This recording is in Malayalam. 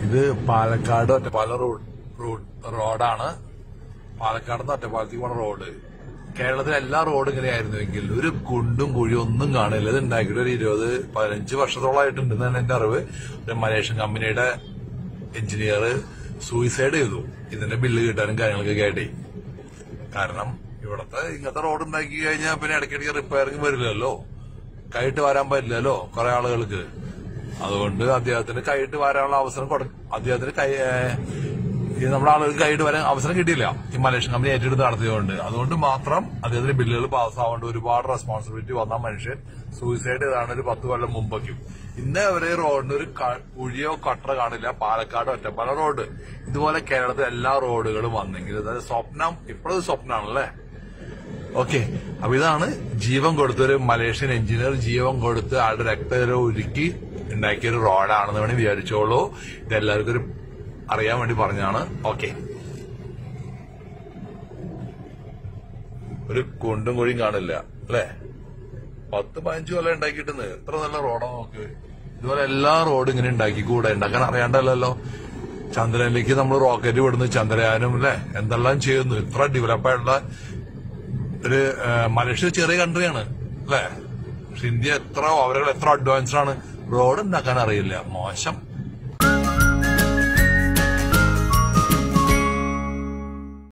ഇത് പാലക്കാട് ഒറ്റപ്പാലം റോഡ് റോഡ് റോഡാണ് പാലക്കാട് നിന്ന് ഒറ്റപ്പാലത്തേക്ക് പോണ റോഡ് കേരളത്തിലെ എല്ലാ റോഡും ഇങ്ങനെയായിരുന്നുവെങ്കിൽ ഒരു കുണ്ടും കുഴിയും ഒന്നും കാണില്ല ഇത് ഉണ്ടാക്കിയിട്ട് ഒരു ഇരുപത് പതിനഞ്ച് വർഷത്തോളമായിട്ടുണ്ട് എന്നാണ് എന്റെ അറിവ് ഒരു മലേഷ്യൻ കമ്പനിയുടെ എഞ്ചിനീയർ സൂയിസൈഡ് ചെയ്തു ഇതിന്റെ ബില്ല് കിട്ടാനും കാര്യങ്ങളൊക്കെ ആയിട്ടേ കാരണം ഇവിടത്തെ ഇങ്ങനത്തെ റോഡ് ഉണ്ടാക്കി കഴിഞ്ഞാൽ പിന്നെ ഇടയ്ക്കിടയ്ക്ക് റിപ്പയറിംഗ് വരില്ലല്ലോ കൈയിട്ട് വരാൻ പറ്റില്ലല്ലോ കുറെ ആളുകൾക്ക് അതുകൊണ്ട് അദ്ദേഹത്തിന് കൈയിട്ട് വരാനുള്ള അവസരം കൊടു അദ്ദേഹത്തിന് കൈ ഏഹ്, ഈ നമ്മുടെ ആളുകൾക്ക് കൈയിട്ട് വരാൻ അവസരം കിട്ടിയില്ല ഈ മലേഷ്യൻ കമ്പനി ഏറ്റെടുത്ത് നടത്തിയതുകൊണ്ട് അതുകൊണ്ട് മാത്രം അദ്ദേഹത്തിന് ബില്ലുകൾ പാസ്സാവേണ്ട ഒരുപാട് റെസ്പോൺസിബിലിറ്റി വന്ന മനുഷ്യൻ സൂയിസൈഡ് ചെയ്താണ് ഒരു പത്ത് കൊല്ലം മുമ്പൊക്കെയും ഇന്നേ വരെ റോഡിന് ഒരു ക- കുഴിയോ കട്ടറ കാണില്ല പാലക്കാട് ഒറ്റപ്പാലം റോഡ് ഇതുപോലെ കേരളത്തിലെ എല്ലാ റോഡുകളും വന്നെങ്കിൽ അതായത് സ്വപ്നം ഇപ്പോഴത് സ്വപ്നമാണല്ലേ ഓക്കെ അപ്പൊ ഇതാണ് ജീവൻ കൊടുത്ത ഒരു മലേഷ്യൻ എഞ്ചിനീയർ ജീവൻ കൊടുത്ത് ആളുടെ രക്തകരം ഒരുക്കി ഉണ്ടാക്കിയ ഒരു റോഡാണെന്ന് വേണമെങ്കിൽ വിചാരിച്ചോളൂ ഇത് എല്ലാവർക്കും ഒരു അറിയാൻ വേണ്ടി പറഞ്ഞാണ് ഓക്കെ ഒരു കുണ്ടും കുഴിയും കാണില്ല അല്ലേ പത്ത് പതിനഞ്ച് കൊല്ലം ഉണ്ടാക്കിയിട്ടെന്ന് എത്ര നല്ല റോഡാ നോക്ക് ഇതുപോലെ എല്ലാ റോഡും ഇങ്ങനെ ഉണ്ടാക്കി കൂടെ ഉണ്ടാക്കാൻ അറിയാണ്ടല്ലോ ചന്ദ്രനിലേക്ക് നമ്മൾ റോക്കറ്റ് വിടുന്നു ചന്ദ്രയാനും അല്ലെ എന്തെല്ലാം ചെയ്യുന്നു ഇത്ര ഡെവലപ്പ് ആയിട്ടുള്ള ഒരു ആ, മലേഷ്യ ചെറിയ കൺട്രിയാണ് അല്ലെ പക്ഷെ ഇന്ത്യ എത്ര അവരുടെ എത്ര അഡ്വാൻസ്ഡ് ആണ് റോഡ് ഉണ്ടാക്കാൻ അറിയില്ല മോശം